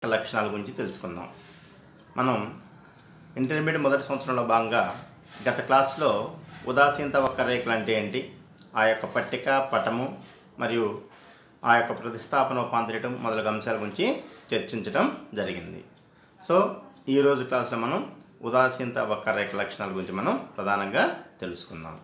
లక్షణాల గురించి తెలుసుకుందాం మనం ఇంటర్మీడియట్ మొదటి సంవత్సరంలో భాగంగా గత క్లాస్లో ఉదాసీనత వక్రరేఖలు అంటే ఏంటి ఆ యొక్క పట్టిక పటము మరియు ఆ యొక్క ప్రతిస్థాపన రూపాంతరయటం మొదలగు అంశాల గురించి చర్చించడం జరిగింది సో ఈరోజు క్లాస్లో మనం ఉదాసీనత వక్రరేఖ లక్షణాల గురించి మనం ప్రధానంగా తెలుసుకుందాం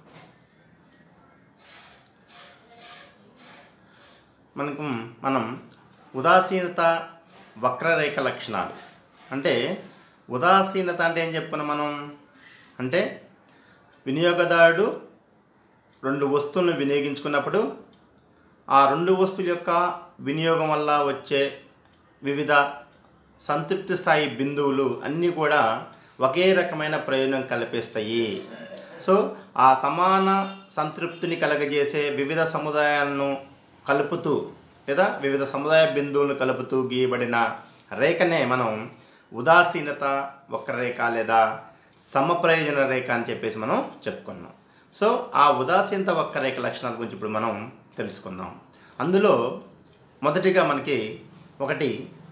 మనకు మనం ఉదాసీనత వక్రరేఖ లక్షణాలు అంటే ఉదాసీనత అంటే ఏం చెప్పుకున్నాం మనం అంటే వినియోగదారుడు రెండు వస్తువులను వినియోగించుకున్నప్పుడు ఆ రెండు వస్తువుల యొక్క వినియోగం వల్ల వచ్చే వివిధ సంతృప్తి స్థాయి బిందువులు అన్నీ కూడా ఒకే రకమైన ప్రయోజనం కల్పిస్తాయి సో ఆ సమాన సంతృప్తిని కలగజేసే వివిధ సముదాయాలను కలుపుతూ లేదా వివిధ సముదాయ బిందువులను కలుపుతూ గీయబడిన రేఖనే మనం ఉదాసీనత వక్రరేఖ లేదా సమప్రయోజన రేఖ అని చెప్పేసి మనం చెప్పుకున్నాం సో ఆ ఉదాసీనత వక్రరేఖ లక్షణాల గురించి ఇప్పుడు మనం తెలుసుకుందాం అందులో మొదటిగా మనకి ఒకటి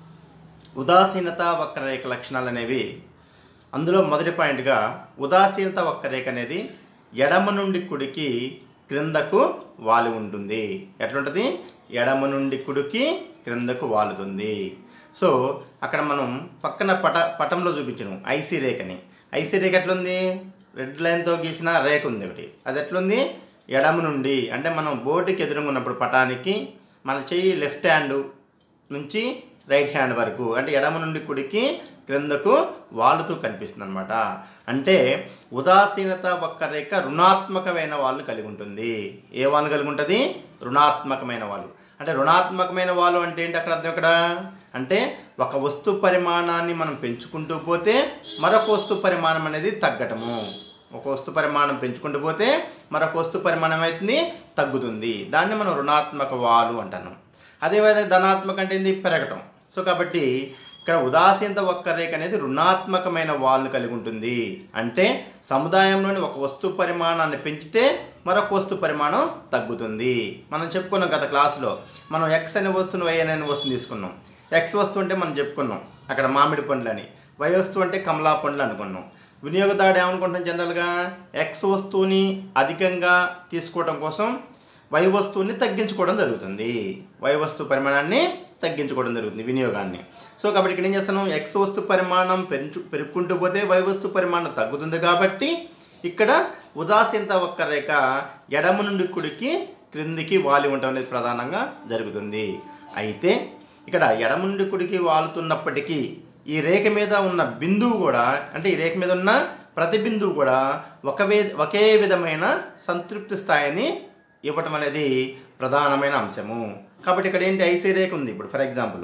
ఉదాసీనత వక్రరేఖ లక్షణాలు అనేవి అందులో మొదటి పాయింట్గా ఉదాసీనత వక్రరేఖ అనేది ఎడమ నుండి కుడికి క్రిందకు వాలి ఉంటుంది ఎట్లుంటుంది ఎడమ నుండి కుడికి క్రిందకు వాలుతుంది సో అక్కడ మనం పక్కన పట పటంలో చూపించను ఐసీ రేఖని ఐసీ రేఖ ఎట్లుంది రెడ్ లైన్తో గీసిన రేఖ ఉంది ఒకటి అది ఎట్లుంది ఎడమ నుండి అంటే మనం బోర్డుకి ఎదురుగా ఉన్నప్పుడు పటానికి మన చెయ్యి లెఫ్ట్ హ్యాండ్ నుంచి రైట్ హ్యాండ్ వరకు అంటే ఎడమ నుండి కుడికి క్రిందకు వాలుతూ కనిపిస్తుంది అనమాట అంటే ఉదాసీనత వక్రరేఖ రుణాత్మకమైన వాళ్ళని కలిగి ఉంటుంది ఏ వాళ్ళు కలిగి ఉంటుంది రుణాత్మకమైన వాళ్ళు అంటే రుణాత్మకమైన వాళ్ళు అంటే ఏంటి అక్కడ అర్థం ఇక్కడ అంటే ఒక వస్తు పరిమాణాన్ని మనం పెంచుకుంటూ పోతే మరొక వస్తు పరిమాణం అనేది తగ్గటము ఒక వస్తు పరిమాణం పెంచుకుంటూ పోతే మరొక వస్తు పరిమాణం అవుతుంది తగ్గుతుంది దాన్ని మనం రుణాత్మక వాలు అంటాను అదేవిధంగా ధనాత్మక అంటే ఏంది పెరగటం సో కాబట్టి ఇక్కడ ఉదాసీనత వక్రరేఖ అనేది రుణాత్మకమైన వాల్ను కలిగి ఉంటుంది అంటే సముదాయంలోని ఒక వస్తు పరిమాణాన్ని పెంచితే మరొక వస్తు పరిమాణం తగ్గుతుంది మనం చెప్పుకున్నాం గత క్లాసులో మనం ఎక్స్ అనే వస్తువును వై అనే వస్తువుని తీసుకున్నాం ఎక్స్ వస్తువు అంటే మనం చెప్పుకున్నాం అక్కడ మామిడి పండ్లు అని వై వస్తువు అంటే కమలా పండ్లు అనుకున్నాం వినియోగదారుడు ఏమనుకుంటాం జనరల్గా ఎక్స్ వస్తువుని అధికంగా తీసుకోవడం కోసం వై వస్తువుని తగ్గించుకోవడం జరుగుతుంది వై వస్తువు పరిమాణాన్ని తగ్గించుకోవడం జరుగుతుంది వినియోగాన్ని సో కాబట్టి ఇక్కడ ఏం చేస్తాను ఎక్స్ వస్తు పరిమాణం పెంచు పెరుక్కుంటూ పోతే వై వస్తు పరిమాణం తగ్గుతుంది కాబట్టి ఇక్కడ ఉదాసీనత వక్రరేఖ ఎడమ నుండి కుడికి క్రిందికి వాలి ఉండటం అనేది ప్రధానంగా జరుగుతుంది అయితే ఇక్కడ ఎడమ నుండి కుడికి వాలుతున్నప్పటికీ ఈ రేఖ మీద ఉన్న బిందువు కూడా అంటే ఈ రేఖ మీద ఉన్న ప్రతి బిందువు కూడా ఒకవే ఒకే విధమైన సంతృప్తి స్థాయిని ఇవ్వటం అనేది ప్రధానమైన అంశము కాబట్టి ఇక్కడ ఏంటి ఐసీ రేఖ ఉంది ఇప్పుడు ఫర్ ఎగ్జాంపుల్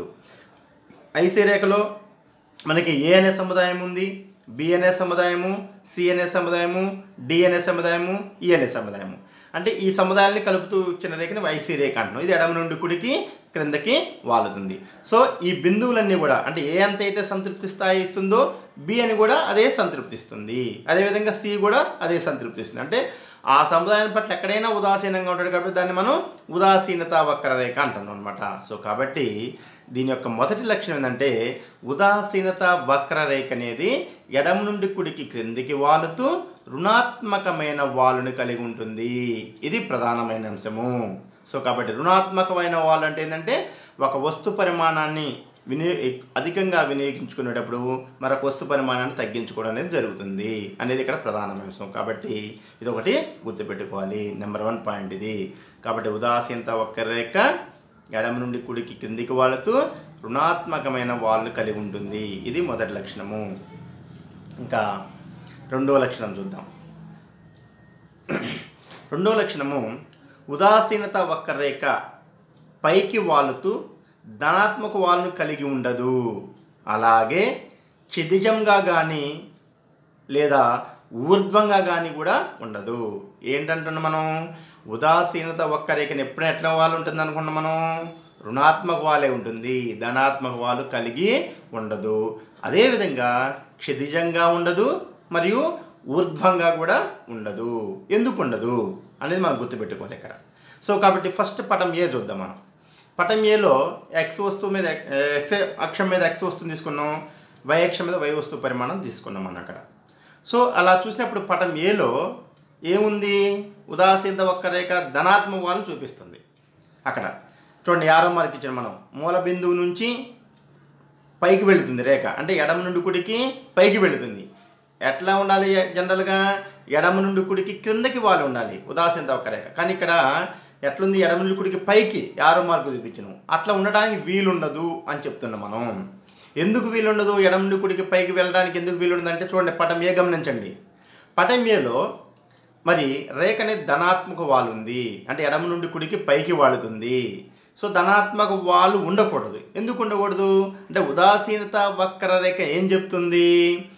ఐసీ రేఖలో మనకి ఏ అనే సముదాయం ఉంది బి అనే సముదాయము సి అనే సముదాయము డి అనే సముదాయము ఈ అనే సముదాయము అంటే ఈ సముదాయాన్ని కలుపుతూ ఇచ్చిన రేఖని వైసీ రేఖ అంటున్నాం ఇది ఎడమ నుండి కుడికి క్రిందకి వాలుతుంది సో ఈ బిందువులన్నీ కూడా అంటే ఏ అంత అయితే సంతృప్తి స్థాయి ఇస్తుందో బి అని కూడా అదే సంతృప్తి ఇస్తుంది అదేవిధంగా సి కూడా అదే సంతృప్తి ఇస్తుంది అంటే ఆ సముదాయం పట్ల ఎక్కడైనా ఉదాసీనంగా ఉంటాడు కాబట్టి దాన్ని మనం ఉదాసీనత వక్రరేఖ అంటున్నాం అనమాట సో కాబట్టి దీని యొక్క మొదటి లక్షణం ఏంటంటే ఉదాసీనత వక్రరేఖ అనేది ఎడమ నుండి కుడికి క్రిందికి వాలుతూ రుణాత్మకమైన వాలుని కలిగి ఉంటుంది ఇది ప్రధానమైన అంశము సో కాబట్టి రుణాత్మకమైన వాళ్ళు అంటే ఏంటంటే ఒక వస్తు పరిమాణాన్ని వినియో అధికంగా వినియోగించుకునేటప్పుడు మరొక వస్తు పరిమాణాన్ని తగ్గించుకోవడం అనేది జరుగుతుంది అనేది ఇక్కడ ప్రధానమైన అంశం కాబట్టి ఇది ఒకటి గుర్తుపెట్టుకోవాలి నెంబర్ వన్ పాయింట్ ఇది కాబట్టి ఉదాసీనత వక్రరేఖ ఎడమ నుండి కుడికి క్రిందికి వాలుతూ రుణాత్మకమైన వాళ్ళను కలిగి ఉంటుంది ఇది మొదటి లక్షణము ఇంకా రెండవ లక్షణం చూద్దాం రెండవ లక్షణము ఉదాసీనత వక్రరేఖ పైకి వాలుతూ ధనాత్మక వాళ్ళను కలిగి ఉండదు అలాగే క్షితిజంగా కానీ లేదా ఊర్ధ్వంగా కానీ కూడా ఉండదు ఏంటంటున్నాం మనం ఉదాసీనత వక్రరేఖను ఎప్పుడైనా ఎట్లా వాళ్ళు ఉంటుంది అనుకున్నాం మనం రుణాత్మక వాలే ఉంటుంది ధనాత్మక వాళ్ళు కలిగి ఉండదు అదేవిధంగా క్షితిజంగా ఉండదు మరియు ఊర్ధ్వంగా కూడా ఉండదు ఎందుకు ఉండదు అనేది మనం గుర్తుపెట్టుకోవాలి ఇక్కడ సో కాబట్టి ఫస్ట్ పటం ఏ చూద్దాం మనం పటం ఏలో ఎక్స్ వస్తువు మీద ఎక్స్ అక్షం మీద ఎక్స్ వస్తువు తీసుకున్నాం వై అక్షం మీద వై వస్తువు పరిమాణం తీసుకున్నాం మనం అక్కడ సో అలా చూసినప్పుడు పటం ఏలో ఏముంది ఉదాసీనత వక్రరేఖ ధనాత్మక వాళ్ళని చూపిస్తుంది అక్కడ చూడండి ఆరో మార్క్ ఇచ్చిన మనం మూల బిందువు నుంచి పైకి వెళుతుంది రేఖ అంటే ఎడమ నుండి కుడికి పైకి వెళుతుంది ఎట్లా ఉండాలి జనరల్గా ఎడమ నుండి కుడికి క్రిందకి వాళ్ళు ఉండాలి ఉదాసీనత ఒక రేఖ కానీ ఇక్కడ ఎట్లుంది ఎడమ నుండి కుడికి పైకి ఆరో మార్కు చూపించను అట్లా ఉండడానికి వీలుండదు అని చెప్తున్నాం మనం ఎందుకు వీలుండదు ఎడమ నుండి కుడికి పైకి వెళ్ళడానికి ఎందుకు వీలుండదు అంటే చూడండి పటం ఏ గమనించండి పటం ఏలో మరి రేఖ అనేది ధనాత్మక వాలు ఉంది అంటే ఎడమ నుండి కుడికి పైకి వాలుతుంది సో ధనాత్మక వాలు ఉండకూడదు ఎందుకు ఉండకూడదు అంటే ఉదాసీనత వక్రరేఖ ఏం చెప్తుంది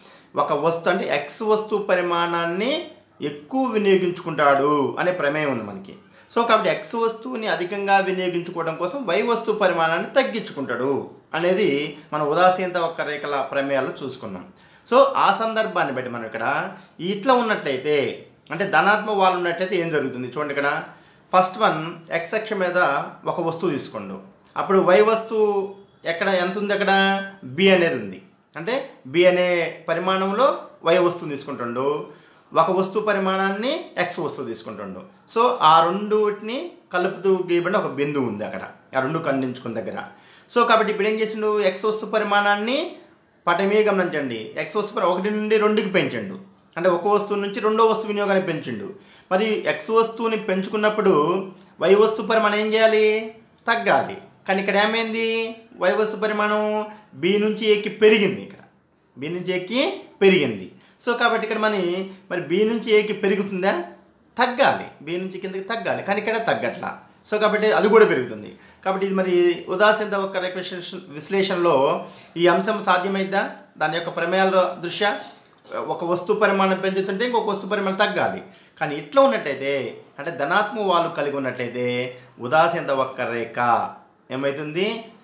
ఒక వస్తువు అంటే ఎక్స్ వస్తువు పరిమాణాన్ని ఎక్కువ వినియోగించుకుంటాడు అనే ప్రమేయం ఉంది మనకి సో కాబట్టి ఎక్స్ వస్తువుని అధికంగా వినియోగించుకోవడం కోసం వై వస్తువు పరిమాణాన్ని తగ్గించుకుంటాడు అనేది మన ఉదాసీనత వక్రరేఖల ప్రమేయాలు చూసుకున్నాం సో ఆ సందర్భాన్ని బట్టి మనం ఇక్కడ ఇట్లా ఉన్నట్లయితే అంటే ధనాత్మక వాళ్ళు ఉన్నట్లయితే ఏం జరుగుతుంది చూడండి ఇక్కడ ఫస్ట్ వన్ ఎక్స్ అక్షం మీద ఒక వస్తువు తీసుకోండు అప్పుడు వై వస్తువు ఎక్కడ ఎంత ఉంది అక్కడ బి అనేది ఉంది అంటే బి అనే పరిమాణంలో వై వస్తువు తీసుకుంటుండు ఒక వస్తువు పరిమాణాన్ని ఎక్స్ వస్తువు తీసుకుంటుండు సో ఆ రెండుటిని కలుపుతూ గీయబడిన ఒక బిందువు ఉంది అక్కడ ఆ రెండు ఖండించుకున్న దగ్గర సో కాబట్టి ఇప్పుడు ఏం చేసిండు ఎక్స్ వస్తువు పరిమాణాన్ని పటమే గమనించండి ఎక్స్ వస్తువు పరి- ఒకటి నుండి రెండుకి పెంచండు అంటే ఒక వస్తువు నుంచి రెండో వస్తువు వినియోగాన్ని పెంచిండు మరి ఎక్స్ వస్తువుని పెంచుకున్నప్పుడు వై వస్తువు పరిమాణం ఏం చేయాలి తగ్గాలి కానీ ఇక్కడ ఏమైంది వై వస్తువు పరిమాణం బి నుంచి ఏకి పెరిగింది ఇక్కడ బి నుంచి ఏకి పెరిగింది సో కాబట్టి ఇక్కడ మన మరి బి నుంచి ఏకి పెరుగుతుందా తగ్గాలి బి నుంచి కిందకి తగ్గాలి కానీ ఇక్కడ తగ్గట్లా సో కాబట్టి అది కూడా పెరుగుతుంది కాబట్టి ఇది మరి ఉదాసీనత ఒక విశ్లేషణ విశ్లేషణలో ఈ అంశం సాధ్యమైద్దా దాని యొక్క ప్రమేయాల దృష్ట్యా ఒక వస్తువు పరిమాణం పెంచుతుంటే ఇంకొక వస్తువు పరిమాణం తగ్గాలి కానీ ఇట్లా ఉన్నట్లయితే అంటే ధనాత్మక వాళ్ళు కలిగి ఉన్నట్లయితే ఉదాసీనత ఒక్క రేఖ ఏమవుతుంది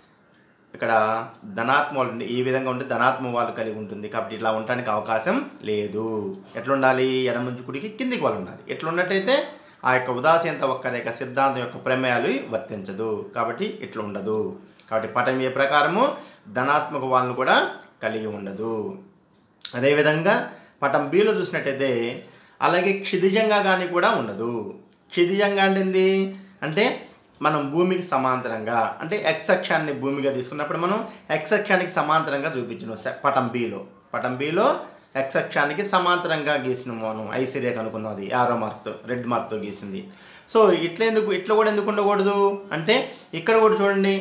ఇక్కడ ధనాత్మ ఈ విధంగా ఉంటే ధనాత్మ వాళ్ళు కలిగి ఉంటుంది కాబట్టి ఇట్లా ఉండడానికి అవకాశం లేదు ఎట్లా ఉండాలి ఎడమ నుంచి కుడికి కిందికి వాళ్ళు ఉండాలి ఎట్లా ఉన్నట్టయితే ఆ యొక్క ఉదాసీనత ఒక్క రేఖ సిద్ధాంతం యొక్క ప్రమేయాలు వర్తించదు కాబట్టి ఇట్లా ఉండదు కాబట్టి పటం ఏ ప్రకారము ధనాత్మక వాళ్ళను కూడా కలిగి ఉండదు అదేవిధంగా పటం బిలో చూసినట్టయితే అలాగే క్షితిజంగా కానీ కూడా ఉండదు క్షితిజంగా అంటే ఏంది? అంటే మనం భూమికి సమాంతరంగా అంటే ఎక్స్ అక్షాన్ని భూమిగా తీసుకున్నప్పుడు మనం ఎక్స్ అక్షానికి సమాంతరంగా చూపించిన పటం బిలో పటం బిలో ఎక్స్ అక్షానికి సమాంతరంగా గీసిన మనం ఐసి రేఖ అనుకున్నాం అది ఆరో మార్క్తో రెడ్ మార్క్తో గీసింది సో ఇట్లా ఎందుకు ఇట్లా కూడా ఎందుకు ఉండకూడదు అంటే ఇక్కడ కూడా చూడండి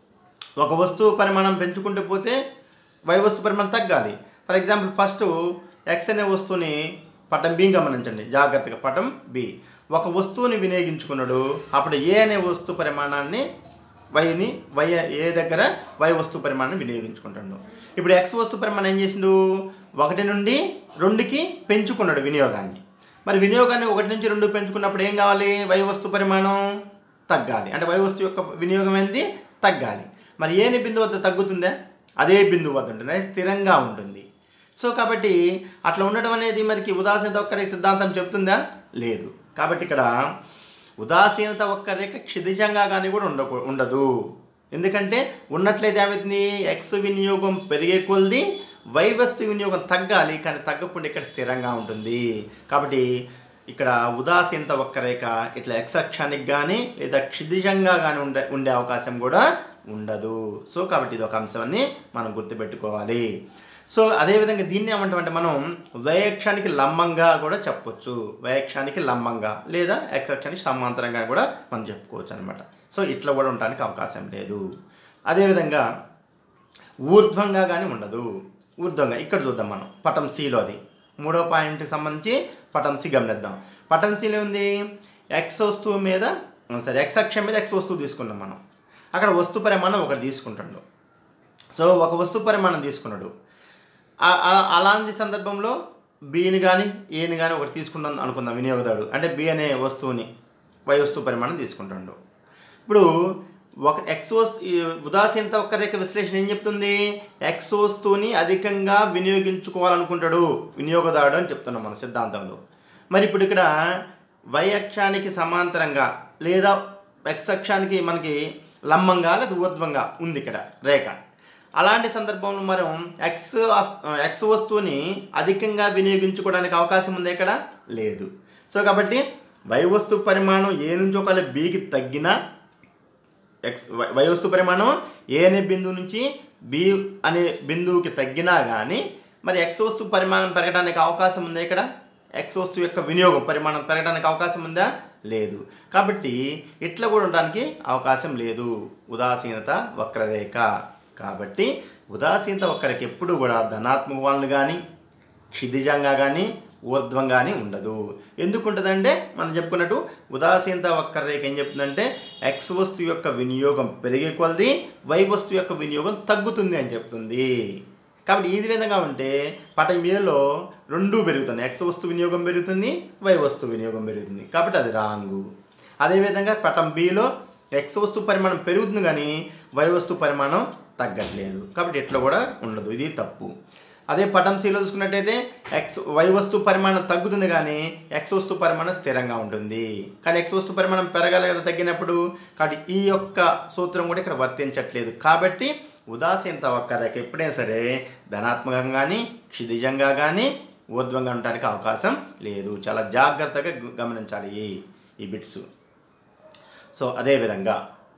ఒక వస్తువు పరిమాణం పెంచుకుంటూ పోతే వై వస్తువు పరిమాణం తగ్గాలి ఫర్ ఎగ్జాంపుల్ ఫస్ట్ ఎక్స్ అనే వస్తువుని పటం బి గమనించండి జాగ్రత్తగా పటం బి ఒక వస్తువుని వినియోగించుకున్నాడు అప్పుడు ఏ అనే వస్తువు పరిమాణాన్ని వైని వై ఏ దగ్గర వై వస్తువు పరిమాణాన్ని వినియోగించుకుంటాడు ఇప్పుడు ఎక్స్ వస్తువు పరిమాణం ఏం చేసిండు ఒకటి నుండి రెండుకి పెంచుకున్నాడు వినియోగాన్ని మరి వినియోగాన్ని ఒకటి నుంచి రెండు పెంచుకున్నప్పుడు ఏం కావాలి వై వస్తువు పరిమాణం తగ్గాలి అంటే వై వస్తువు యొక్క వినియోగం ఏంది తగ్గాలి మరి ఏని బిందువు వద్ద తగ్గుతుందా అదే బిందువు వద్ద ఉంటుంది అది స్థిరంగా ఉంటుంది సో కాబట్టి అట్లా ఉండడం అనేది మనకి ఉదాసీనత ఒక్క రేఖ సిద్ధాంతం చెప్తుందా లేదు కాబట్టి ఇక్కడ ఉదాసీనత ఒక్క రేఖ క్షితిజంగా కానీ కూడా ఉండకూ ఉండదు ఎందుకంటే ఉన్నట్లయితే ఏమవుతుంది ఎక్స్ వినియోగం పెరిగే కొలది వై వస్తు వినియోగం తగ్గాలి కానీ తగ్గకుండా ఇక్కడ స్థిరంగా ఉంటుంది కాబట్టి ఇక్కడ ఉదాసీనత ఒక్క రేఖ ఇట్లా ఎక్స్ అక్షానికి కానీ లేదా క్షితిజంగా కానీ ఉండే ఉండే అవకాశం కూడా ఉండదు సో కాబట్టి ఇది ఒక అంశాన్ని మనం గుర్తుపెట్టుకోవాలి సో అదేవిధంగా దీన్ని ఏమంటామంటే మనం వైయక్షానికి లంబంగా కూడా చెప్పొచ్చు వైయక్షానికి లంబంగా లేదా ఎక్స్ అక్షానికి సమాంతరంగా కూడా మనం చెప్పుకోవచ్చు అనమాట సో ఇట్లా కూడా ఉండడానికి అవకాశం లేదు అదేవిధంగా ఊర్ధ్వంగా కానీ ఉండదు ఊర్ధ్వంగా ఇక్కడ చూద్దాం మనం పటం సిలో అది మూడో పాయింట్కి సంబంధించి పటం సి గమనిద్దాం పటం సిలో ఉంది ఎక్స్ వస్తువు మీద సరే ఎక్స్ అక్షం మీద ఎక్స్ వస్తువు తీసుకున్నాం మనం అక్కడ వస్తు పరిమాణం ఒకటి తీసుకుంటాడు సో ఒక వస్తు పరిమాణం తీసుకున్నాడు ఆ- ఆ- అలాంటి సందర్భంలో బిని కానీ ఏని కానీ ఒకటి తీసుకున్నాం అనుకుందాం వినియోగదారుడు అంటే బి అనే వస్తువుని వై వస్తువు పరిమాణం తీసుకుంటాడు ఇప్పుడు ఒక ఎక్స్ వస్తు ఈ ఉదాసీనత ఒక్క రేఖ విశ్లేషణ ఏం చెప్తుంది ఎక్స్ వస్తువుని అధికంగా వినియోగించుకోవాలనుకుంటాడు వినియోగదారుడు అని చెప్తున్నాం మన సిద్ధాంతంలో మరి ఇప్పుడు ఇక్కడ వై అక్షానికి సమాంతరంగా లేదా ఎక్స్ అక్షానికి మనకి లంబంగా లేదా ఊర్ధ్వంగా ఉంది ఇక్కడ రేఖ అలాంటి సందర్భంలో మనం ఎక్స్ అస్- ఎక్స్ వస్తువుని అధికంగా వినియోగించుకోవడానికి అవకాశం ఉంది ఇక్కడ లేదు సో కాబట్టి వై వస్తువు పరిమాణం ఏ నుంచి ఒకవేళ బీకి తగ్గినా ఎక్స్ వై- వై వస్తువు పరిమాణం ఏ అనే బిందువు నుంచి బి అనే బిందువుకి తగ్గినా కానీ మరి ఎక్స్ వస్తువు పరిమాణం పెరగడానికి అవకాశం ఉందా ఇక్కడ ఎక్స్ వస్తువు యొక్క వినియోగం పరిమాణం పెరగడానికి అవకాశం ఉందా లేదు కాబట్టి ఇట్లా కూడా ఉండడానికి అవకాశం లేదు ఉదాసీనత వక్రరేఖ కాబట్టి ఉదాసీనత వక్రరేఖ ఎప్పుడు కూడా ధనాత్మక వాళ్ళని కానీ క్షితిజంగా కానీ ఊర్ధ్వంగానే ఉండదు ఎందుకు ఉంటుందంటే మనం చెప్పుకున్నట్టు ఉదాసీనత వక్రరేఖ ఏం చెప్తుందంటే ఎక్స్ వస్తువు యొక్క వినియోగం పెరిగే కొలది వై వస్తువు యొక్క వినియోగం తగ్గుతుంది అని చెప్తుంది కాబట్టి ఈ విధంగా ఉంటే పటం మీలో రెండూ పెరుగుతున్నాయి ఎక్స్ వస్తువు వినియోగం పెరుగుతుంది వై వస్తువు వినియోగం పెరుగుతుంది కాబట్టి అది రాంగు అదేవిధంగా పటం బిలో ఎక్స్ వస్తువు పరిమాణం పెరుగుతుంది కానీ వై వస్తువు పరిమాణం తగ్గట్లేదు కాబట్టి ఇట్లా కూడా ఉండదు ఇది తప్పు అదే పటం సిలో చూసుకున్నట్టయితే ఎక్స్ వై వస్తువు పరిమాణం తగ్గుతుంది కానీ ఎక్స్ వస్తువు పరిమాణం స్థిరంగా ఉంటుంది కానీ ఎక్స్ వస్తువు పరిమాణం పెరగాలి కదా తగ్గినప్పుడు కాబట్టి ఈ యొక్క సూత్రం కూడా ఇక్కడ వర్తించట్లేదు కాబట్టి ఉదాసీనత ఒక్క రేఖ ఎప్పుడైనా సరే ధనాత్మకంగా కానీ క్షితిజంగా కానీ ఊర్ధ్వంగా ఉండడానికి అవకాశం లేదు చాలా జాగ్రత్తగా గు- గమనించాలి ఈ ఈ బిట్స్ సో అదేవిధంగా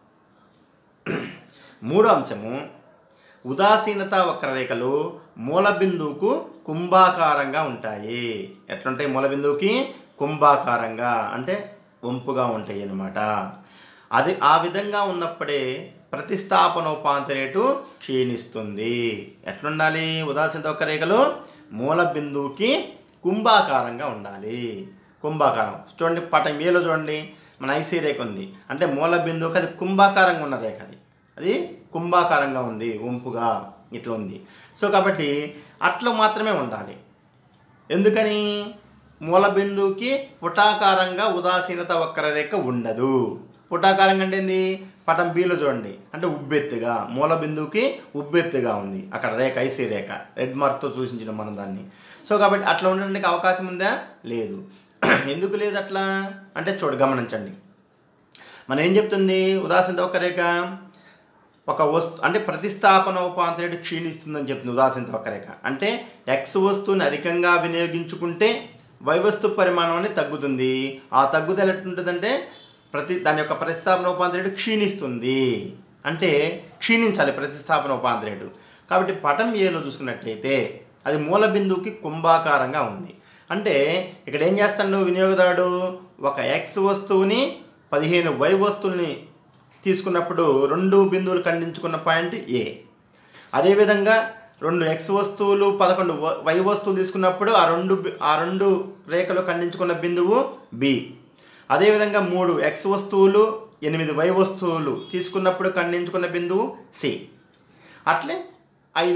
మూడో అంశము ఉదాసీనత వక్రరేఖలు మూల బిందువుకు కుంభాకారంగా ఉంటాయి ఎట్లుంటాయి మూల బిందువుకి కుంభాకారంగా అంటే వంపుగా ఉంటాయి అన్నమాట అది ఆ విధంగా ఉన్నప్పుడే ప్రతిస్థాపనోపాంత రేటు క్షీణిస్తుంది ఎట్లుండాలి ఉదాసీనత వక్రరేఖలు మూల బిందువుకి కుంభాకారంగా ఉండాలి కుంభాకారం చూడండి పటం ఏలో చూడండి మన ఐసీ రేఖ ఉంది అంటే మూల బిందువుకి అది కుంభాకారంగా ఉన్న రేఖ అది అది కుంభాకారంగా ఉంది వంపుగా ఇట్లా ఉంది సో కాబట్టి అట్లా మాత్రమే ఉండాలి ఎందుకని మూల బిందువుకి పుటాకారంగా ఉదాసీనత వక్రరేఖ ఉండదు పుటాకారంగా అంటే ఏంది పటం బీలో చూడండి అంటే ఉబ్బెత్తుగా మూల బిందువుకి ఉబ్బెత్తుగా ఉంది అక్కడ రేఖ ఐసీ రేఖ రెడ్ మార్క్తో చూసించిన మనం దాన్ని సో కాబట్టి అట్లా ఉండడానికి అవకాశం ఉందా లేదు ఎందుకు లేదు అట్లా అంటే చూడ గమనించండి మనం ఏం చెప్తుంది ఉదాసీనత వక్రరేఖ ఒక వస్తు అంటే ప్రతిస్థాపన ఉపాంతరేటు క్షీణిస్తుందని చెప్తుంది ఉదాసీనత వక్రరేఖ అంటే ఎక్స్ వస్తువుని అధికంగా వినియోగించుకుంటే వై వస్తువు పరిమాణం అనేది తగ్గుతుంది ఆ తగ్గుదల ఎట్లుంటుందంటే ప్రతి దాని యొక్క ప్రతిస్థాపన ఉపాంతరేటు క్షీణిస్తుంది అంటే క్షీణించాలి ప్రతిస్థాపన ఉపాంతరేటు కాబట్టి పటం ఏలో చూసుకున్నట్టయితే అది మూల బిందువుకి కుంభాకారంగా ఉంది అంటే ఇక్కడ ఏం చేస్తాడు వినియోగదారుడు ఒక ఎక్స్ వస్తువుని పదిహేను వై వస్తువుల్ని తీసుకున్నప్పుడు రెండు బిందువులు ఖండించుకున్న పాయింట్ ఏ అదేవిధంగా రెండు ఎక్స్ వస్తువులు పదకొండు వ- వై వస్తువులు తీసుకున్నప్పుడు ఆ రెండు బి- ఆ రెండు రేఖలు ఖండించుకున్న బిందువు బి అదేవిధంగా మూడు ఎక్స్ వస్తువులు ఎనిమిది వై వస్తువులు తీసుకున్నప్పుడు ఖండించుకున్న బిందువు సి అట్లే ఐదు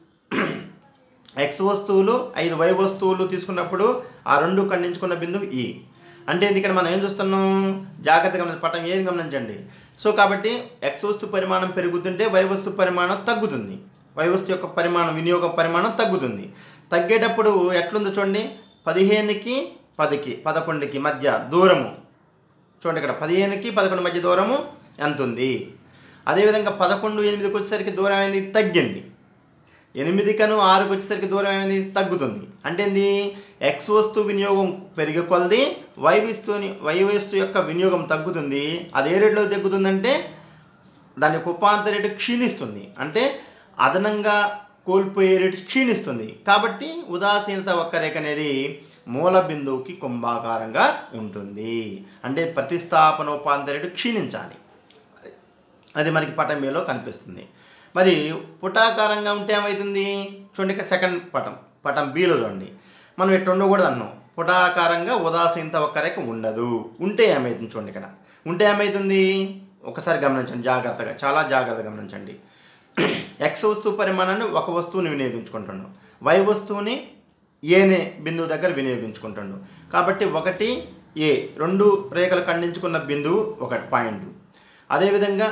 ఎక్స్ వస్తువులు ఐదు వై వస్తువులు తీసుకున్నప్పుడు ఆ రెండు ఖండించుకున్న బిందువు ఈ అంటే ఏంది ఇక్కడ మనం ఏం చూస్తున్నాం జాగ్రత్తగా గమనించ పటం ఏం గమనించండి సో కాబట్టి ఎక్స్ వస్తువు పరిమాణం పెరుగుతుంటే వై వస్తువు పరిమాణం తగ్గుతుంది వై వస్తువు యొక్క పరిమాణం వినియోగ పరిమాణం తగ్గుతుంది తగ్గేటప్పుడు ఎట్లుందో చూడండి పదిహేనుకి పదికి పదకొండుకి మధ్య దూరము చూడండి ఇక్కడ పదిహేనుకి పదకొండు మధ్య దూరము ఎంత ఉంది అదేవిధంగా పదకొండు ఎనిమిదికి వచ్చేసరికి దూరం అయింది తగ్గింది ఎనిమిది కను ఆరుకు వచ్చేసరికి దూరం ఏమైంది తగ్గుతుంది అంటే ఏంది ఎక్స్ వస్తువు వినియోగం పెరిగే కొలది వై వస్తువుని వై వస్తువు యొక్క వినియోగం తగ్గుతుంది అది ఏ రేట్లో తగ్గుతుందంటే దాని యొక్క ఉపాంత రేటు క్షీణిస్తుంది అంటే అదనంగా కోల్పోయే రేటు క్షీణిస్తుంది కాబట్టి ఉదాసీనత వక్రరేఖ అనేది మూల బిందువుకి కుంభాకారంగా ఉంటుంది అంటే ప్రతిస్థాపన ఉపాంత రేటు క్షీణించాలి అది మనకి పటం ఏలో కనిపిస్తుంది మరి పుటాకారంగా ఉంటే ఏమవుతుంది చూడండి ఇక సెకండ్ పటం పటం బీలో చూడండి మనం ఇట్లా ఉండకూడదు అన్నాం పుటాకారంగా ఉదాసీనత ఒక్కరేక ఉండదు ఉంటే ఏమవుతుంది చూడండి ఇక్కడ ఉంటే ఏమవుతుంది ఒకసారి గమనించండి జాగ్రత్తగా చాలా జాగ్రత్తగా గమనించండి ఎక్స్ వస్తువు పరిమాణాన్ని ఒక వస్తువుని వినియోగించుకుంటున్నాం వై వస్తువుని ఏనే బిందువు దగ్గర వినియోగించుకుంటుండు కాబట్టి ఒకటి ఏ రెండు రేఖలు ఖండించుకున్న బిందువు ఒక పాయింట్ అదేవిధంగా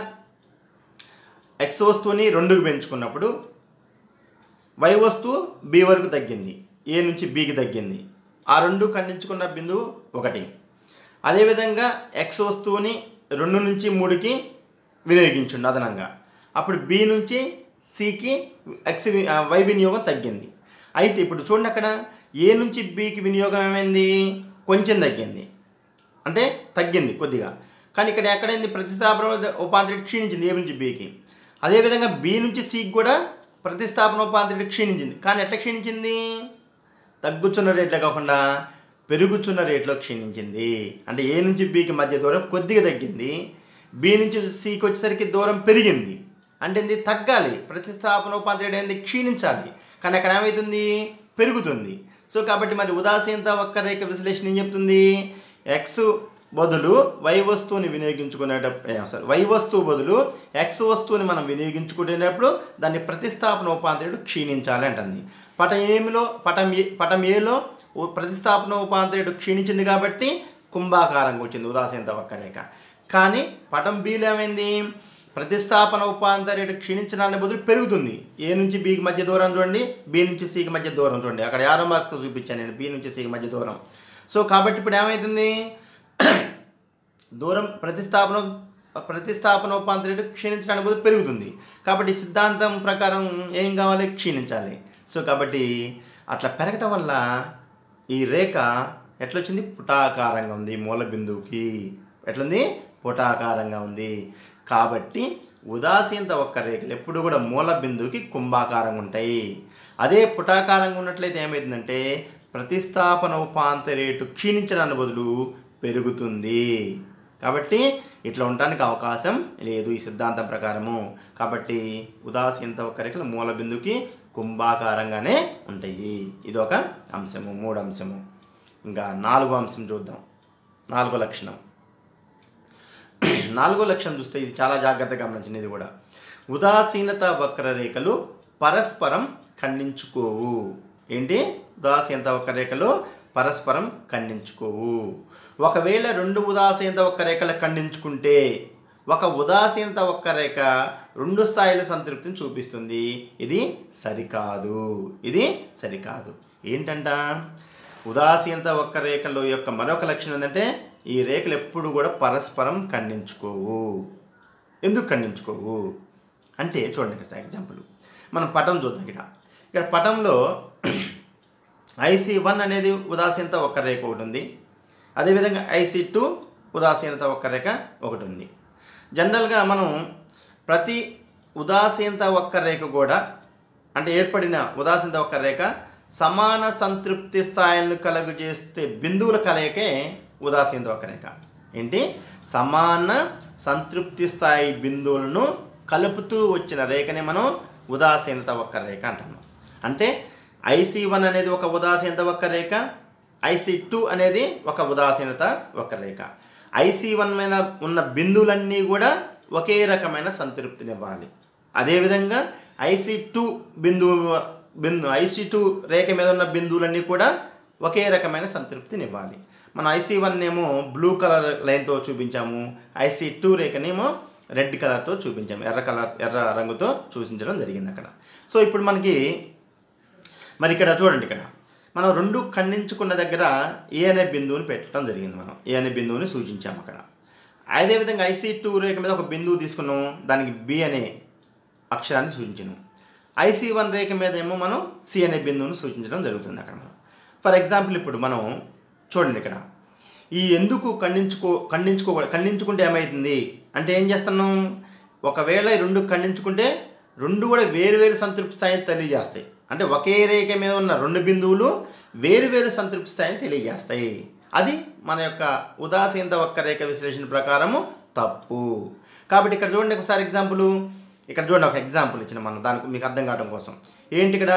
ఎక్స్ వస్తువుని రెండుకు పెంచుకున్నప్పుడు వై వస్తువు బి వరకు తగ్గింది ఏ నుంచి బికి తగ్గింది ఆ రెండు ఖండించుకున్న బిందువు ఒకటి అదేవిధంగా ఎక్స్ వస్తువుని రెండు నుంచి మూడుకి వినియోగించుండు అదనంగా అప్పుడు బి నుంచి సికి ఎక్స్ వి- ఆ, వై వినియోగం తగ్గింది అయితే ఇప్పుడు చూడండి అక్కడ ఏ నుంచి బికి వినియోగం ఏమైంది కొంచెం తగ్గింది అంటే తగ్గింది కొద్దిగా కానీ ఇక్కడ ఎక్కడైంది ప్రతిస్థాపన ఉపాంతరి క్షీణించింది ఏ నుంచి బికి అదేవిధంగా బి నుంచి సికి కూడా ప్రతిస్థాపన ఉపాంతరి క్షీణించింది కానీ ఎట్లా క్షీణించింది తగ్గుచున్న రేట్లో కాకుండా పెరుగుచున్న రేట్లో క్షీణించింది అంటే ఏ నుంచి బికి మధ్య దూరం కొద్దిగా తగ్గింది బి నుంచి సికి వచ్చేసరికి దూరం పెరిగింది అంటే ఇది తగ్గాలి ప్రతిస్థాపన ఉపాధ్యాయుడు ఏంది క్షీణించాలి కానీ అక్కడ ఏమవుతుంది పెరుగుతుంది సో కాబట్టి మరి ఉదాసీనత ఒక్క రేఖ విశ్లేషణ ఏం చెప్తుంది ఎక్స్ బదులు వై వస్తువుని వినియోగించుకునేటప్పుడు సారీ వై వస్తువు బదులు ఎక్స్ వస్తువుని మనం వినియోగించుకునేటప్పుడు దాన్ని ప్రతిస్థాపన ఉపాంతరుడు క్షీణించాలి అంటుంది పటం ఏమిలో పటం ఏ పటం ఏలో ఓ ప్రతిస్థాపన ఉపాంతరుడు క్షీణించింది కాబట్టి కుంభాకారంగా వచ్చింది ఉదాసీనత ఒక్క రేఖ కానీ పటం బీలో ఏమైంది ప్రతిస్థాపన ఉపాంతరుడు క్షీణించడానికి బదులు పెరుగుతుంది ఏ నుంచి బీకి మధ్య దూరం చూడండి బి నుంచి సికి మధ్య దూరం చూడండి అక్కడ యారో మార్క్స్ చూపించాను నేను బి నుంచి సికి మధ్య దూరం సో కాబట్టి ఇప్పుడు ఏమవుతుంది దూరం ప్రతిస్థాపన ప్రతిస్థాపన ఉపాంతరుడు క్షీణించడానికి బదులు పెరుగుతుంది కాబట్టి ఈ సిద్ధాంతం ప్రకారం ఏం కావాలి క్షీణించాలి సో కాబట్టి అట్లా పెరగటం వల్ల ఈ రేఖ ఎట్లొచ్చింది పుటాకారంగా ఉంది మూల బిందువుకి ఎట్లుంది పుటాకారంగా ఉంది కాబట్టి ఉదాసీనత ఒక్క రేఖలు ఎప్పుడు కూడా మూల బిందువుకి కుంభాకారంగా ఉంటాయి అదే పుటాకారంగా ఉన్నట్లయితే ఏమవుతుందంటే ప్రతిస్థాపన ఉపాంత రేటు క్షీణించడానికి బదులు పెరుగుతుంది కాబట్టి ఇట్లా ఉండడానికి అవకాశం లేదు ఈ సిద్ధాంతం ప్రకారము కాబట్టి ఉదాసీనత ఒక్క రేఖలు మూల బిందుకి కుంభాకారంగానే ఉంటాయి ఇది ఒక అంశము మూడు అంశము ఇంకా నాలుగో అంశం చూద్దాం నాలుగో లక్షణం నాలుగో లక్షణం చూస్తే ఇది చాలా జాగ్రత్తగా గమనించింది ఇది కూడా ఉదాసీనత వక్రరేఖలు పరస్పరం ఖండించుకోవు ఏంటి ఉదాసీనత వక్రరేఖలు పరస్పరం ఖండించుకోవు ఒకవేళ రెండు ఉదాసీనత వక్రరేఖలు ఖండించుకుంటే ఒక ఉదాసీనత వక్రరేఖ రెండు స్థాయిల సంతృప్తిని చూపిస్తుంది ఇది సరికాదు ఇది సరికాదు ఏంటంట ఉదాసీనత ఒక్క రేఖలో యొక్క మరొక లక్షణం ఏంటంటే ఈ రేఖలు ఎప్పుడు కూడా పరస్పరం ఖండించుకోవు ఎందుకు ఖండించుకోవు అంటే చూడండి ఇక్కడ ఎగ్జాంపుల్ మనం పటం చూద్దాం ఇక్కడ ఇక్కడ పటంలో ఐసీ వన్ అనేది ఉదాసీనత ఒక్క రేఖ ఒకటి ఉంది అదేవిధంగా ఐసీ టూ ఉదాసీనత ఒక్క రేఖ ఒకటి ఉంది జనరల్గా మనం ప్రతి ఉదాసీనత ఒక్క రేఖ కూడా అంటే ఏర్పడిన ఉదాసీనత ఒక్క రేఖ సమాన సంతృప్తి స్థాయిలను కలుగు చేస్తే బిందువుల కలయికే ఉదాసీనత ఒక్క రేఖ ఏంటి సమాన సంతృప్తి స్థాయి బిందువులను కలుపుతూ వచ్చిన రేఖనే మనం ఉదాసీనత ఒక్క రేఖ అంటున్నాం అంటే ఐసీ వన్ అనేది ఒక ఉదాసీనత ఒక్క రేఖ ఐసీ టూ అనేది ఒక ఉదాసీనత ఒక్క రేఖ ఐసీ వన్ మీద ఉన్న బిందువులన్నీ కూడా ఒకే రకమైన సంతృప్తినివ్వాలి అదేవిధంగా ఐసీ టూ బిందువు బిందు ఐసీ టూ రేఖ మీద ఉన్న బిందువులన్నీ కూడా ఒకే రకమైన సంతృప్తినివ్వాలి మన ఐసీ వన్ ఏమో బ్లూ కలర్ లైన్తో చూపించాము ఐసీ టూ రేఖనేమో రెడ్ కలర్తో చూపించాము ఎర్ర కలర్ ఎర్ర రంగుతో చూపించడం జరిగింది అక్కడ సో ఇప్పుడు మనకి మరి ఇక్కడ చూడండి ఇక్కడ మనం రెండు ఖండించుకున్న దగ్గర ఏ అనే బిందువుని పెట్టడం జరిగింది మనం ఏ అనే బిందువుని సూచించాము అక్కడ అదేవిధంగా ఐసీ టూ రేఖ మీద ఒక బిందువు తీసుకున్నాం దానికి బి అనే అక్షరాన్ని సూచించాను ఐసీ వన్ రేఖ మీద ఏమో మనం సి అనే బిందువును సూచించడం జరుగుతుంది అక్కడ మనం ఫర్ ఎగ్జాంపుల్ ఇప్పుడు మనం చూడండి ఇక్కడ ఈ ఎందుకు ఖండించుకో ఖండించుకో ఖండించుకుంటే ఏమవుతుంది అంటే ఏం చేస్తున్నాం ఒకవేళ ఈ రెండు ఖండించుకుంటే రెండు కూడా వేరు వేరు సంతృప్తి స్థాయిని తెలియజేస్తాయి అంటే ఒకే రేఖ మీద ఉన్న రెండు బిందువులు వేరు వేరు సంతృప్తి స్థాయిని తెలియజేస్తాయి అది మన యొక్క ఉదాసీనత ఒక్క రేఖ విశ్లేషణ ప్రకారము తప్పు కాబట్టి ఇక్కడ చూడండి ఒకసారి ఎగ్జాంపుల్ ఇక్కడ చూడండి ఒక ఎగ్జాంపుల్ ఇచ్చిన మనం దానికి మీకు అర్థం కావడం కోసం ఏంటి ఇక్కడ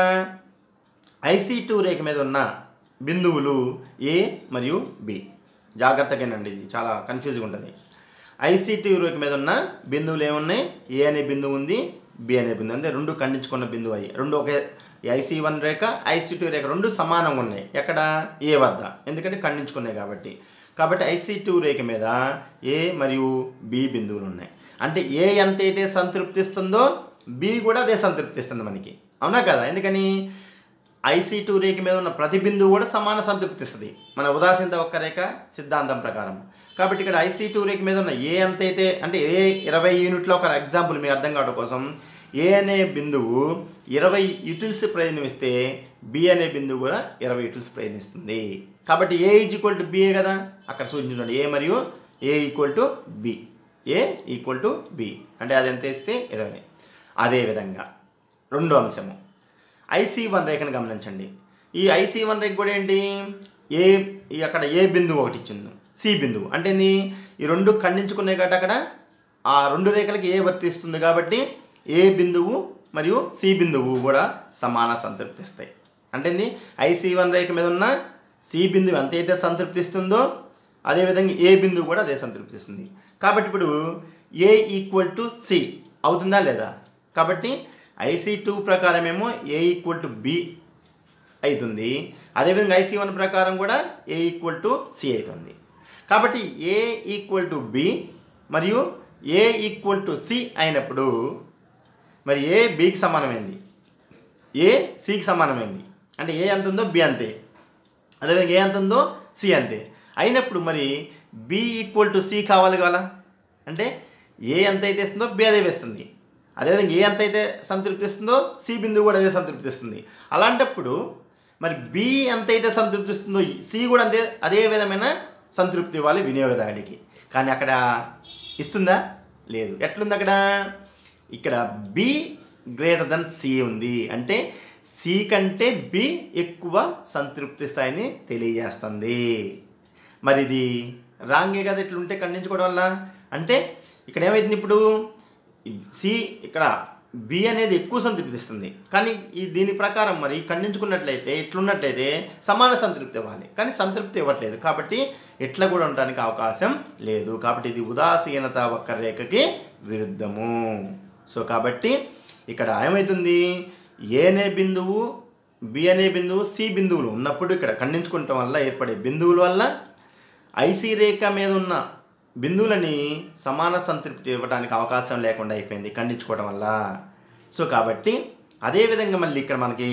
ఐసీ టూ రేఖ మీద ఉన్న బిందువులు ఏ మరియు బి జాగ్రత్తగానండి ఇది చాలా కన్ఫ్యూజ్గా ఉంటుంది ఐసీటీ రేఖ మీద ఉన్న బిందువులు ఏమున్నాయి ఏ అనే బిందువు ఉంది బి అనే బిందువు అంటే రెండు ఖండించుకున్న బిందువు అయ్యి రెండు ఒకే ఐసీ వన్ రేఖ ఐసీ టూ రేఖ రెండు సమానంగా ఉన్నాయి ఎక్కడ ఏ వద్ద ఎందుకంటే ఖండించుకున్నాయి కాబట్టి కాబట్టి ఐసీ టూ రేఖ మీద ఏ మరియు బి బిందువులు ఉన్నాయి అంటే ఏ ఎంతైతే సంతృప్తిస్తుందో బి కూడా అదే సంతృప్తిస్తుంది మనకి అవునా కదా ఎందుకని ఐసీ టూ రేఖ మీద ఉన్న ప్రతి బిందువు కూడా సమాన సంతృప్తిస్తుంది మన ఉదాసీనత ఒక్క రేఖ సిద్ధాంతం ప్రకారం కాబట్టి ఇక్కడ ఐసీ టూ రేఖ మీద ఉన్న ఏ ఎంత అయితే అంటే ఏ ఇరవై యూనిట్లో ఒక ఎగ్జాంపుల్ మీకు అర్థం కావడం కోసం ఏ అనే బిందువు ఇరవై యూటిల్స్ ప్రయాణిస్తే బి అనే బిందువు కూడా ఇరవై యూటిల్స్ ప్రయాణిస్తుంది కాబట్టి A is equal to B A కదా అక్కడ సూచించండి ఏ మరియు A equal to B A equal to B అంటే అది ఎంత ఇస్తే ఇరవై అదేవిధంగా రెండో అంశము ఐసీ వన్ రేఖను గమనించండి ఈ ఐసీ వన్ రేఖ కూడా ఏంటి ఏ ఈ అక్కడ ఏ బిందువు ఒకటి ఇచ్చింది సి బిందువు అంటే ఏంది? ఈ రెండు ఖండించుకున్నాయి కాబట్టి అక్కడ ఆ రెండు రేఖలకి ఏ వర్తిస్తుంది కాబట్టి ఏ బిందువు మరియు సి బిందువు కూడా సమాన సంతృప్తిస్తాయి అంటే ఏంది? ఐసీ వన్ రేఖ మీద ఉన్న సి బిందువు ఎంతైతే సంతృప్తిస్తుందో అదేవిధంగా ఏ బిందువు కూడా అదే సంతృప్తిస్తుంది కాబట్టి ఇప్పుడు ఏ ఈక్వల్ టు సి అవుతుందా లేదా కాబట్టి ఐసీ టూ ప్రకారమేమో ఏ ఈక్వల్ టు బి అవుతుంది అదేవిధంగా ఐసీ వన్ ప్రకారం కూడా ఏ ఈక్వల్ టు సి అవుతుంది కాబట్టి ఏ ఈక్వల్ టు బి మరియు ఏ ఈక్వల్ టు సి అయినప్పుడు మరి ఏ బికి సమానమైంది ఏ సికి సమానమైంది అంటే ఏ ఎంత ఉందో బి అంతే అదేవిధంగా ఏ ఎంత ఉందో సి అంతే అయినప్పుడు మరి బి ఈక్వల్ టు సి కావాలి కదా అంటే ఏ ఎంత అయితే ఇస్తుందో బి అదే వేస్తుంది అదేవిధంగా ఏ ఎంత అయితే సంతృప్తిస్తుందో సి బిందువు కూడా అదే సంతృప్తిస్తుంది అలాంటప్పుడు మరి బి ఎంత అయితే సంతృప్తిస్తుందో సి కూడా అంతే అదే విధమైన సంతృప్తి ఇవ్వాలి వినియోగదారుడికి కానీ అక్కడ ఇస్తుందా లేదు ఎట్లుంది అక్కడ ఇక్కడ బి గ్రేటర్ దెన్ సి ఉంది అంటే సి కంటే బి ఎక్కువ సంతృప్తి స్థాయిని తెలియజేస్తుంది మరి ఇది రాంగే కదా ఇట్లుంటే ఖండించుకోవడం వల్ల అంటే ఇక్కడ ఏమైంది ఇప్పుడు సి ఇక్కడ బి అనేది ఎక్కువ సంతృప్తిస్తుంది కానీ ఈ దీని ప్రకారం మరి ఖండించుకున్నట్లయితే ఇట్లున్నట్లయితే సమాన సంతృప్తి ఇవ్వాలి కానీ సంతృప్తి ఇవ్వట్లేదు కాబట్టి ఇట్లా కూడా ఉండడానికి అవకాశం లేదు కాబట్టి ఇది ఉదాసీనత వక్రరేఖకి విరుద్ధము సో కాబట్టి ఇక్కడ ఏమవుతుంది ఏ అనే బిందువు బి అనే బిందువు సి బిందువులు ఉన్నప్పుడు ఇక్కడ ఖండించుకోవటం వల్ల ఏర్పడే బిందువుల వల్ల ఐసీ రేఖ మీద ఉన్న బిందువులని సమాన సంతృప్తి ఇవ్వడానికి అవకాశం లేకుండా అయిపోయింది ఖండించుకోవడం వల్ల సో కాబట్టి అదేవిధంగా మళ్ళీ ఇక్కడ మనకి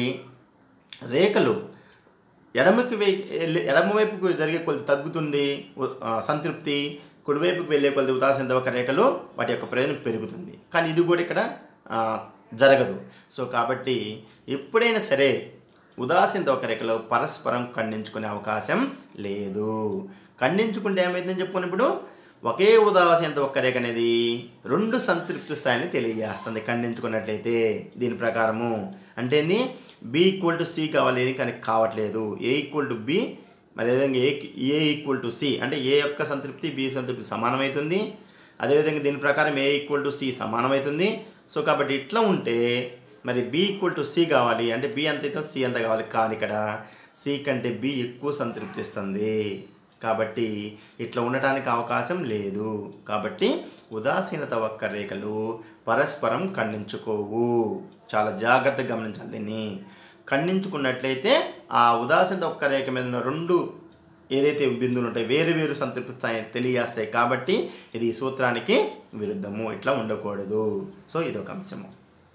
రేఖలు ఎడమకి వే ఎల్లి- ఎడమవైపుకు జరిగే కొద్ది తగ్గుతుంది ఉ- ఆ, సంతృప్తి కుడివైపుకు వెళ్ళే కొద్ది ఉదాసీనత ఒక రేఖలు వాటి యొక్క ప్రయోజనం పెరుగుతుంది కానీ ఇది కూడా ఇక్కడ ఆ, జరగదు సో కాబట్టి ఎప్పుడైనా సరే ఉదాసీనత ఒక రేఖలో పరస్పరం ఖండించుకునే అవకాశం లేదు ఖండించుకుంటే ఏమైందని చెప్పుకుని ఇప్పుడు ఒకే ఉదాసీనత ఒక్క రేఖ అనేది రెండు సంతృప్తి స్థాయిని తెలియజేస్తుంది ఖండించుకున్నట్లయితే దీని ప్రకారము అంటే ఏంది బి ఈక్వల్ టు సి కావాలి కానీ కావట్లేదు ఏ ఈక్వల్ టు బి మరి అదేవిధంగా A A equal to C అంటే ఏ యొక్క సంతృప్తి బి సంతృప్తి సమానమవుతుంది అదేవిధంగా దీని ప్రకారం ఏ ఈక్వల్ టు సి సమానమవుతుంది సో కాబట్టి ఇట్లా ఉంటే మరి బి ఈక్వల్ టు సి కావాలి అంటే బి ఎంత అయితే సి ఎంత కావాలి కానీ ఇక్కడ సి కంటే బి ఎక్కువ సంతృప్తిస్తుంది కాబట్టి ఇట్లా ఉండటానికి అవకాశం లేదు కాబట్టి ఉదాసీనత వక్క రేఖలు పరస్పరం ఖండించుకోవు చాలా జాగ్రత్తగా గమనించాలి దీన్ని ఖండించుకున్నట్లయితే ఆ ఉదాసీనత ఒక్క రేఖ మీద ఉన్న రెండు ఏదైతే బిందువులు ఉంటాయి వేరు వేరు సంతృప్తి స్థాయి తెలియజేస్తాయి కాబట్టి ఇది ఈ సూత్రానికి విరుద్ధము ఇట్లా ఉండకూడదు సో ఇదొక అంశము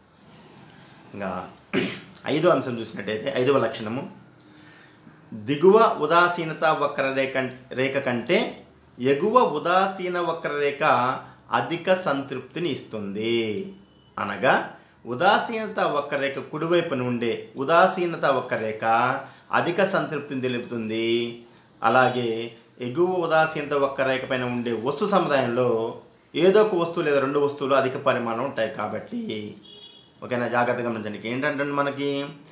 ఇంకా ఐదో అంశం చూసినట్టయితే ఐదవ లక్షణము దిగువ ఉదాసీనత వక్రరేఖ రేఖ కంటే ఎగువ ఉదాసీన వక్రరేఖ అధిక సంతృప్తిని ఇస్తుంది అనగా ఉదాసీనత వక్రరేఖ కుడివైపున ఉండే ఉదాసీనత వక్రరేఖ అధిక సంతృప్తిని తెలుపుతుంది అలాగే ఎగువ ఉదాసీనత వక్రరేఖ పైన ఉండే వస్తు సముదాయంలో ఏదో ఒక వస్తువు లేదా రెండు వస్తువులు అధిక పరిమాణం ఉంటాయి కాబట్టి ఓకేనా జాగ్రత్తగా గమనించండి ఏంటంటే మనకి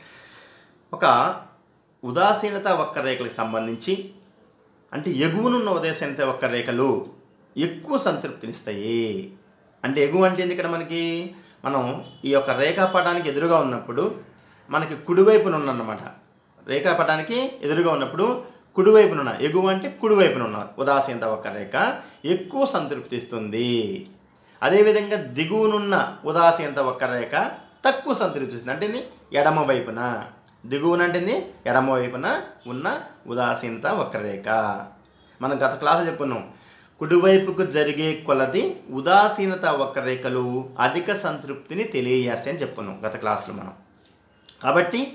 ఒక ఉదాసీనత వక్రరేఖలకు సంబంధించి అంటే ఎగువనున్న ఉదాసీనత వక్రరేఖలు ఎక్కువ సంతృప్తినిస్తాయి అంటే ఎగువ అంటే ఏంది ఇక్కడ మనకి మనం ఈ యొక్క రేఖాపటానికి ఎదురుగా ఉన్నప్పుడు మనకి కుడివైపున ఉన్నమాట రేఖాపటానికి ఎదురుగా ఉన్నప్పుడు కుడివైపున ఉన్న ఎగువ అంటే కుడివైపున ఉన్న ఉదాసీనత వక్రరేఖ ఎక్కువ సంతృప్తిస్తుంది అదేవిధంగా దిగువనున్న ఉదాసీనత వక్రరేఖ తక్కువ సంతృప్తిస్తుంది అంటే ఇది ఎడమ వైపున దిగువన అంటే ఇది ఎడమ వైపున ఉన్న ఉదాసీనత వక్రరేఖ మనం గత క్లాసు చెప్పుకున్నాం కుడివైపుకు జరిగే కొలది ఉదాసీనత వక్రరేఖలు అధిక సంతృప్తిని తెలియజేస్తాయని చెప్పుకున్నాం గత క్లాసులో మనం కాబట్టి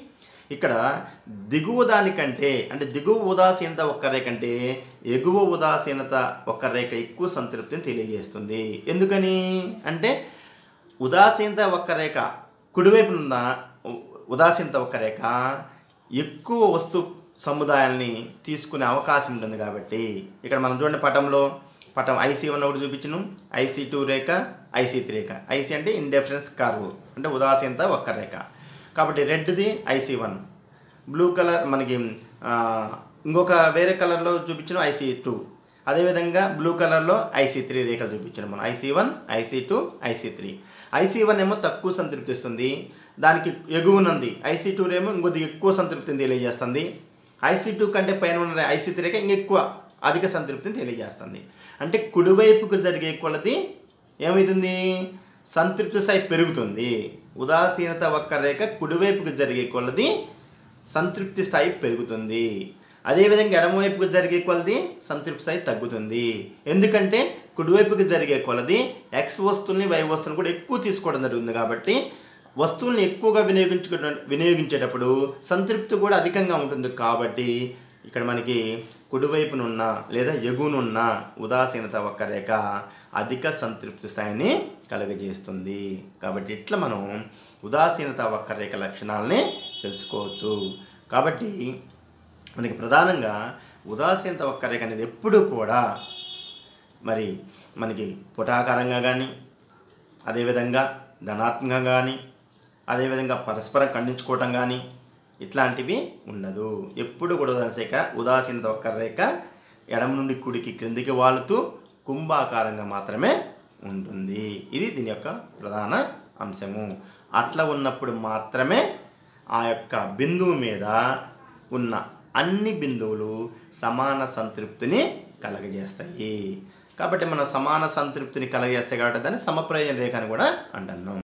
ఇక్కడ దిగువ దానికంటే అంటే దిగువ ఉదాసీనత ఒక్క రేఖ కంటే ఎగువ ఉదాసీనత ఒక్క రేఖ ఎక్కువ సంతృప్తిని తెలియజేస్తుంది ఎందుకని అంటే ఉదాసీనత ఒక్క రేఖ కుడివైపున ఉన్న ఉ- ఉదాసీనత ఒక్క రేఖ ఎక్కువ వస్తు సముదాయాల్ని తీసుకునే అవకాశం ఉంటుంది కాబట్టి ఇక్కడ మనం చూడండి పటంలో పటం ఐసీ వన్ ఒకటి చూపించను ఐసీ టూ రేఖ ఐసీ త్రీ రేఖ ఐసీ అంటే ఇండిఫరెన్స్ కర్వ్ అంటే ఉదాసీనత ఒక్క రేఖ కాబట్టి రెడ్ది ఐసీ వన్ బ్లూ కలర్ మనకి ఆ, ఇంకొక వేరే కలర్లో చూపించిన ఐసీ టూ అదేవిధంగా బ్లూ కలర్లో ఐసీ త్రీ రేఖలు చూపించాను మనం IC one IC two IC three IC one ఏమో తక్కువ సంతృప్తి ఇస్తుంది దానికి ఎగువనుంది ఐసీ టూ ఏమో ఇంకొద్ది ఎక్కువ సంతృప్తిని తెలియజేస్తుంది ఐసీ టూ కంటే పైన ఉన్న ఐసీ త్రీ రేఖ ఇంకెక్కువ అధిక సంతృప్తిని తెలియజేస్తుంది అంటే కుడివైపుకు జరిగే కొలది ఏమవుతుంది సంతృప్తి స్థాయి పెరుగుతుంది ఉదాసీనత ఒక్క రేఖ కుడివైపుకు జరిగే కొలది సంతృప్తి స్థాయి పెరుగుతుంది అదేవిధంగా ఎడమవైపుకు జరిగే కొలది సంతృప్తి స్థాయి తగ్గుతుంది ఎందుకంటే కుడివైపుకి జరిగే కొలది ఎక్స్ వస్తువుల్ని వై వస్తువుని కూడా ఎక్కువ తీసుకోవడం జరుగుతుంది కాబట్టి వస్తువుల్ని ఎక్కువగా వినియోగించుకు వినియోగించేటప్పుడు సంతృప్తి కూడా అధికంగా ఉంటుంది కాబట్టి ఇక్కడ మనకి కుడివైపునున్న లేదా ఎగువనున్న ఉదాసీనత ఒక్క రేఖ అధిక సంతృప్తి స్థాయిని కలుగజేస్తుంది కాబట్టి ఇట్లా మనం ఉదాసీనత ఒక్క రేఖ లక్షణాలని తెలుసుకోవచ్చు కాబట్టి మనకి ప్రధానంగా ఉదాసీనత ఒక్క రేఖ అనేది ఎప్పుడూ కూడా మరి మనకి పుటాకారంగా కానీ అదేవిధంగా ధనాత్మకంగా కానీ అదేవిధంగా పరస్పరం ఖండించుకోవటం కానీ ఇట్లాంటివి ఉండదు ఎప్పుడు కూడా ఉదాసీక ఉదాసీనత ఒక్క రేఖ ఎడమ నుండి కుడికి క్రిందికి వాలుతూ కుంభాకారంగా మాత్రమే ఉంటుంది ఇది దీని యొక్క ప్రధాన అంశము అట్లా ఉన్నప్పుడు మాత్రమే ఆ యొక్క బిందువు మీద ఉన్న అన్ని బిందువులు సమాన సంతృప్తిని కలగజేస్తాయి కాబట్టి మనం సమాన సంతృప్తిని కలగజేస్తాయి కాబట్టి దాన్ని సమప్రయోజన రేఖ అని కూడా అంటున్నాం